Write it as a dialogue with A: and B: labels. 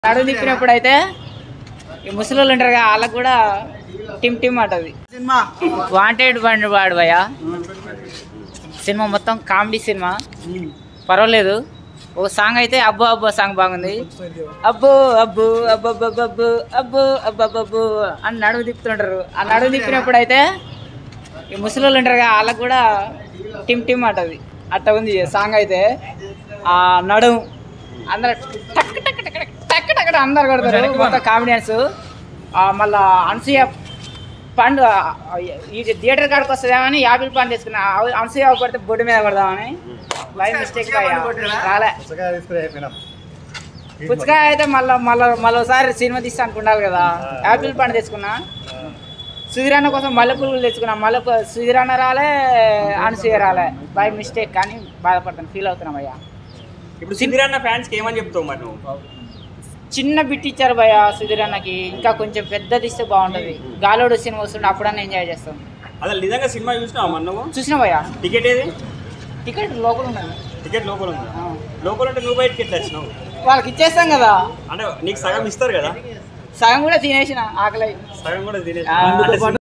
A: నడుము తిప్పినప్పుడు అయితే ఈ ముసలోళ్ళు ఉంటారు కదా వాళ్ళకి కూడా టిమ్ టిమ్ అంటది
B: సినిమా
A: వాంటెడ్ బండి వాడు భయ సినిమా మొత్తం కామెడీ సినిమా పర్వాలేదు ఓ సాంగ్ అయితే అబ్బో అబ్బో సాంగ్ బాగుంది అబ్బో అబ్బో అబ్బబ్బబ్బబ్బు అబ్బో అబ్బబ్బబ్బు అని నడుము తిప్పుతుంటారు ఆ నడుము తిప్పినప్పుడు అయితే ఈ ముసలోళ్ళు ఉంటారు కదా వాళ్ళకి కూడా టిమ్ టిమ్ అంటది అట్ట ఉంది సాంగ్ అయితే ఆ నడుము అందరు టక్ టక్ టక్ టక్ టక్ టక్ అందరు కొడతారు మొత్తం కామెడియన్స్ మళ్ళా అనసూయ పండు ఆ, ఈ థియేటర్ కాడికి వస్తుందేమని యాపిల్ పండు తీసుకున్నా అవి అనసూయ పడితే బొడ్డు మీద పడదామని బై మిస్టేక్ రాలే పుచ్చకాయ అయితే మళ్ళీ మళ్ళీ మళ్ళీసారి సినిమా తీస్తా అనుకుంటారు కదా యాపిల్ పండు తెచ్చుకున్నా సుధీరన్న కోసం మల్లెపూలు తెచ్చుకున్నా మల్లె సుధీరన్న రాలే అనసూయ రాలే బై మిస్టేక్ కానీ బాధపడతాను ఫీల్ అవుతున్నాం అయ్యా
C: ఇప్పుడు సిద్ధిరన్న ఫ్యాన్స్ కి ఏమని చెప్తావు మరి నువ్వు
A: చిన్న బిట్ ఇచ్చారు భయ సుధీరన్నకి ఇంకా కొంచెం పెద్దది ఇస్తే బాగుంటుంది గాలోడు సినిమా వస్తుండే అప్పుడన్నా ఎంజాయ్ చేస్తాం
C: అసలు నిజంగా సినిమా చూసినావా మరి నువ్వు
A: చూసిన భయ
C: టికెట్ ఏది
A: టికెట్ లోపల ఉన్నది
C: టికెట్ లోపల ఉంది
A: ఆ.
C: లోపల ఉంటే నువ్వు బయటకి ఎట్లా వచ్చినావు
A: వాళ్ళకి ఇచ్చేస్తాం కదా
C: అంటే నీకు సగం ఇస్తారు కదా
A: సగం కూడా తినేసిన ఆకలి
C: సగం కూడా తినేసి
A: ఆ.
C: అంటే